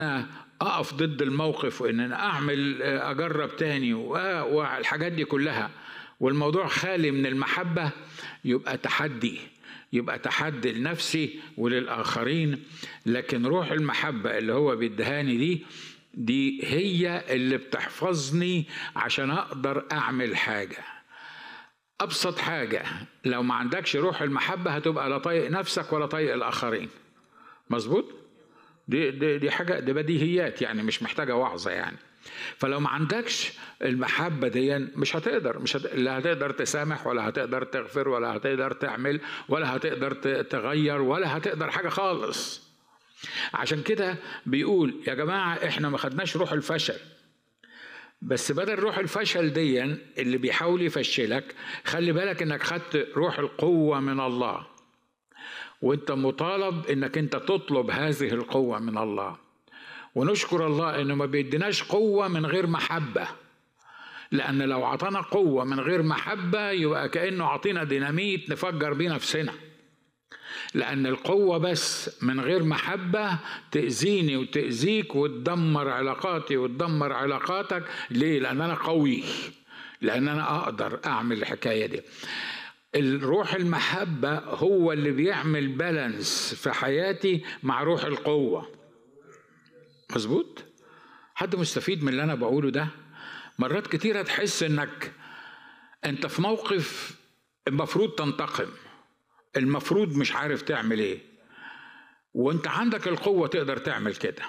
أنا اقف ضد الموقف وان انا اعمل اجرب تاني والحاجات دي كلها والموضوع خالي من المحبه يبقى تحدي يبقى تحدي لنفسي وللاخرين لكن روح المحبه اللي هو بيدهاني دي دي هي اللي بتحفظني عشان اقدر اعمل حاجه ابسط حاجه لو ما عندكش روح المحبه هتبقى لا طايق نفسك ولا طايق الاخرين مظبوط دي, دي دي حاجه دي بديهيات يعني مش محتاجه وعظه يعني فلو ما عندكش المحبه دي مش هتقدر مش هت... لا هتقدر تسامح ولا هتقدر تغفر ولا هتقدر تعمل ولا هتقدر تغير ولا هتقدر حاجه خالص عشان كده بيقول يا جماعه احنا ما خدناش روح الفشل بس بدل روح الفشل دي اللي بيحاول يفشلك خلي بالك انك خدت روح القوه من الله وانت مطالب انك انت تطلب هذه القوه من الله ونشكر الله انه ما بيديناش قوه من غير محبه لان لو عطانا قوه من غير محبه يبقى كانه عطينا ديناميت نفجر بيه نفسنا لأن القوة بس من غير محبة تأذيني وتأذيك وتدمر علاقاتي وتدمر علاقاتك ليه؟ لأن أنا قوي لأن أنا أقدر أعمل الحكاية دي الروح المحبة هو اللي بيعمل بالانس في حياتي مع روح القوة مظبوط؟ حد مستفيد من اللي أنا بقوله ده؟ مرات كتيرة تحس إنك أنت في موقف المفروض تنتقم المفروض مش عارف تعمل ايه وانت عندك القوه تقدر تعمل كده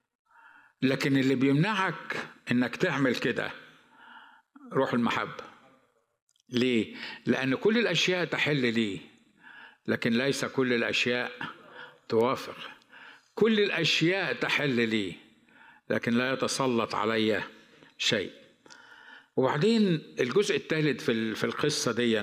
لكن اللي بيمنعك انك تعمل كده روح المحبه ليه لان كل الاشياء تحل لي لكن ليس كل الاشياء توافق كل الاشياء تحل لي لكن لا يتسلط علي شيء وبعدين الجزء الثالث في في القصه دي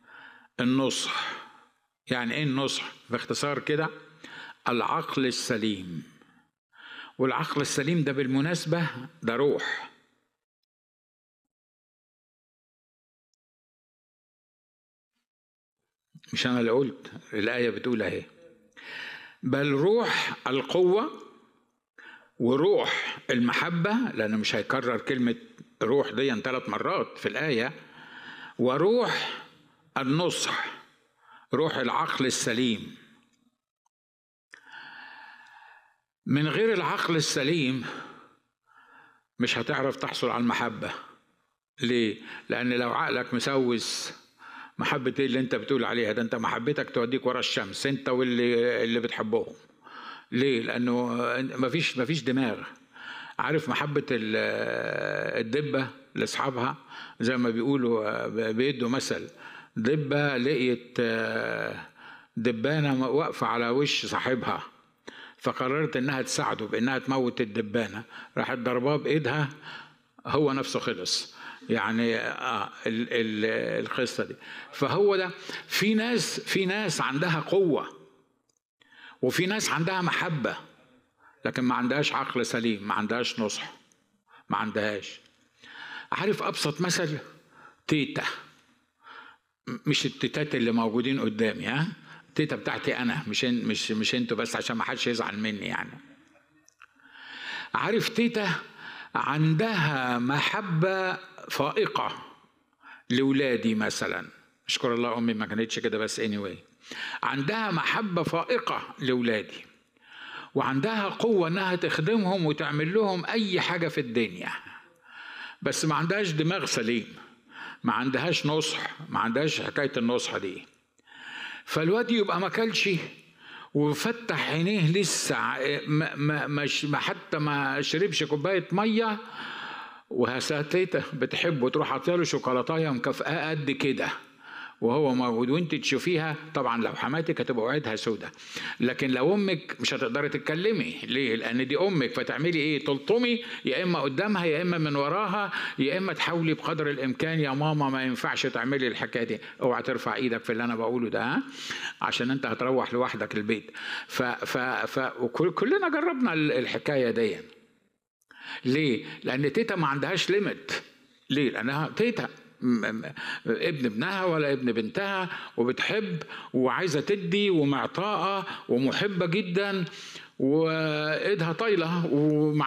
النصح يعني ايه النصح باختصار كده العقل السليم والعقل السليم ده بالمناسبة ده روح مش أنا اللي قلت الآية بتقول أهي بل روح القوة وروح المحبة لأنه مش هيكرر كلمة روح دي ثلاث مرات في الآية وروح النصح روح العقل السليم من غير العقل السليم مش هتعرف تحصل على المحبة ليه؟ لأن لو عقلك مسوس محبة ايه اللي انت بتقول عليها ده انت محبتك توديك ورا الشمس انت واللي اللي بتحبهم ليه؟ لأنه مفيش مفيش دماغ عارف محبة الدبة لأصحابها زي ما بيقولوا بيدوا مثل دبة لقيت دبانة واقفة على وش صاحبها فقررت انها تساعده بانها تموت الدبانة راحت ضرباه بايدها هو نفسه خلص يعني آه ال ال القصة دي فهو ده في ناس في ناس عندها قوة وفي ناس عندها محبة لكن ما عندهاش عقل سليم ما عندهاش نصح ما عندهاش عارف ابسط مثل تيتا مش التيتات اللي موجودين قدامي ها التيتا بتاعتي انا مش مش مش انتوا بس عشان ما حدش يزعل مني يعني عارف تيتا عندها محبة فائقة لولادي مثلا اشكر الله امي ما كانتش كده بس anyway عندها محبة فائقة لولادي وعندها قوة انها تخدمهم وتعمل لهم اي حاجة في الدنيا بس ما عندهاش دماغ سليم ما عندهاش نصح ما عندهاش حكايه النصح دي فالواد يبقى ما كلش وفتح عينيه لسه ما, ما, ما حتى ما شربش كوبايه ميه وهساتيته بتحبه تروح عطيله شوكولاتايه مكافاه قد كده وهو موجود وانت تشوفيها طبعا لو حماتك هتبقى وعدها سودة لكن لو امك مش هتقدري تتكلمي ليه لان دي امك فتعملي ايه تلطمي يا اما قدامها يا اما من وراها يا اما تحاولي بقدر الامكان يا ماما ما ينفعش تعملي الحكايه دي اوعى ترفع ايدك في اللي انا بقوله ده ها عشان انت هتروح لوحدك البيت ف ف ف وكلنا جربنا الحكايه دي ليه لان تيتا ما عندهاش ليميت ليه لانها تيتا ابن ابنها ولا ابن بنتها وبتحب وعايزه تدي ومعطاءه ومحبه جدا وايدها طايله ومع